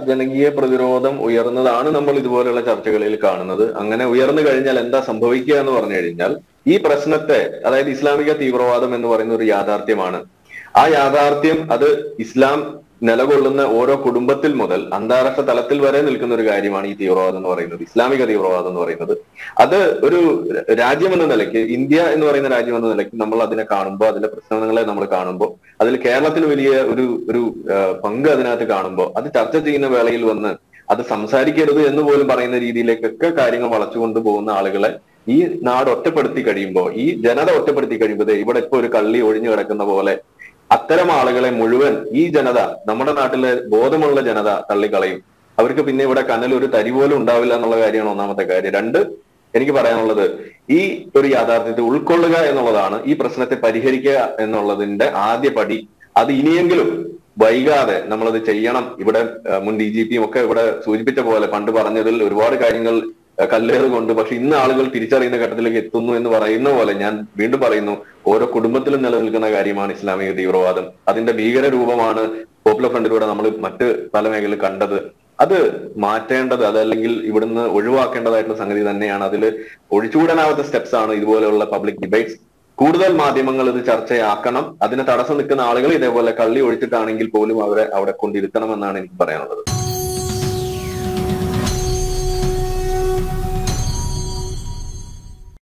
ജനകീയ പ്രതിരോധം ഉയർന്നതാണ് നമ്മൾ ഇതുപോലെയുള്ള ചർച്ചകളിൽ കാണുന്നത് അങ്ങനെ ഉയർന്നു കഴിഞ്ഞാൽ എന്താ സംഭവിക്കുക എന്ന് പറഞ്ഞു കഴിഞ്ഞാൽ ഈ പ്രശ്നത്തെ അതായത് ഇസ്ലാമിക തീവ്രവാദം എന്ന് പറയുന്ന ഒരു യാഥാർത്ഥ്യമാണ് ആ യാഥാർത്ഥ്യം അത് ഇസ്ലാം നിലകൊള്ളുന്ന ഓരോ കുടുംബത്തിൽ മുതൽ അന്താരാഷ്ട്ര തലത്തിൽ വരെ നിൽക്കുന്ന ഒരു കാര്യമാണ് ഈ തീവ്രവാദം എന്ന് പറയുന്നത് ഇസ്ലാമിക തീവ്രവാദം എന്ന് പറയുന്നത് അത് ഒരു രാജ്യം എന്ന നിലയ്ക്ക് ഇന്ത്യ എന്ന് പറയുന്ന രാജ്യം എന്ന നിലയ്ക്ക് നമ്മൾ അതിനെ കാണുമ്പോൾ അതിലെ പ്രശ്നങ്ങളെ നമ്മൾ കാണുമ്പോൾ അതിൽ കേരളത്തിന് വലിയ ഒരു ഒരു ആ, പങ്ക് അതിനകത്ത് കാണുമ്പോൾ അത് ചർച്ച ചെയ്യുന്ന വേളയിൽ വന്ന് അത് സംസാരിക്കരുത് എന്ന് പോലും പറയുന്ന രീതിയിലേക്കൊക്കെ കാര്യങ്ങൾ വളച്ചുകൊണ്ട് പോകുന്ന ആളുകളെ ഈ നാട് ഒറ്റപ്പെടുത്തി കഴിയുമ്പോൾ ഈ ജനത ഒറ്റപ്പെടുത്തി കഴിയുമ്പോൾ ദേ ഇവിടെ ഇപ്പൊ ഒരു കള്ളി ഒഴിഞ്ഞു കിടക്കുന്ന പോലെ അത്തരം ആളുകളെ മുഴുവൻ ഈ ജനത നമ്മുടെ നാട്ടിലെ ബോധമുള്ള ജനത തള്ളിക്കളയും അവർക്ക് പിന്നെ ഇവിടെ കനൽ ഒരു തരി പോലും ഉണ്ടാവില്ല എന്നുള്ള കാര്യമാണ് ഒന്നാമത്തെ കാര്യം രണ്ട് എനിക്ക് പറയാനുള്ളത് ഈ ഒരു യാഥാർത്ഥ്യത്തെ ഉൾക്കൊള്ളുക എന്നുള്ളതാണ് ഈ പ്രശ്നത്തെ പരിഹരിക്കുക എന്നുള്ളതിന്റെ ആദ്യ പടി അത് ഇനിയെങ്കിലും വൈകാതെ നമ്മളത് ചെയ്യണം ഇവിടെ ഏഹ്, മുൻ ഡി ജി പിയും ഒക്കെ ഇവിടെ സൂചിപ്പിച്ച പോലെ പണ്ട് പറഞ്ഞതിൽ ഒരുപാട് കാര്യങ്ങൾ ഏഹ്, കല്ലേറ് കൊണ്ട് പക്ഷെ ഇന്ന് ആളുകൾ തിരിച്ചറിയുന്ന ഘട്ടത്തിലേക്ക് എത്തുന്നു എന്ന് പറയുന്ന പോലെ ഞാൻ വീണ്ടും പറയുന്നു ഓരോ കുടുംബത്തിലും നിലനിൽക്കുന്ന കാര്യമാണ് ഇസ്ലാമിക തീവ്രവാദം അതിന്റെ ഭീകര രൂപമാണ് പോപ്പുലർ ഫ്രണ്ടിലൂടെ നമ്മൾ മറ്റ് പല മേഖലയിൽ കണ്ടത് അത് മാറ്റേണ്ടത് അതല്ലെങ്കിൽ ഇവിടുന്ന് ഒഴിവാക്കേണ്ടതായിട്ടുള്ള സംഗതി തന്നെയാണ് അതിൽ ഒഴിച്ചുകൂടാനാവാത്ത സ്റ്റെപ്സ് ആണ് ഇതുപോലെയുള്ള പബ്ലിക് ഡിബേറ്റ്സ് കൂടുതൽ മാധ്യമങ്ങൾ ഇത് ചർച്ചയാക്കണം അതിന് തടസ്സം നിൽക്കുന്ന ആളുകൾ ഇതേപോലെ കള്ളി ഒഴിച്ചിട്ടാണെങ്കിൽ പോലും അവരെ അവിടെ കൊണ്ടിരുത്തണമെന്നാണ് എനിക്ക് പറയാനുള്ളത്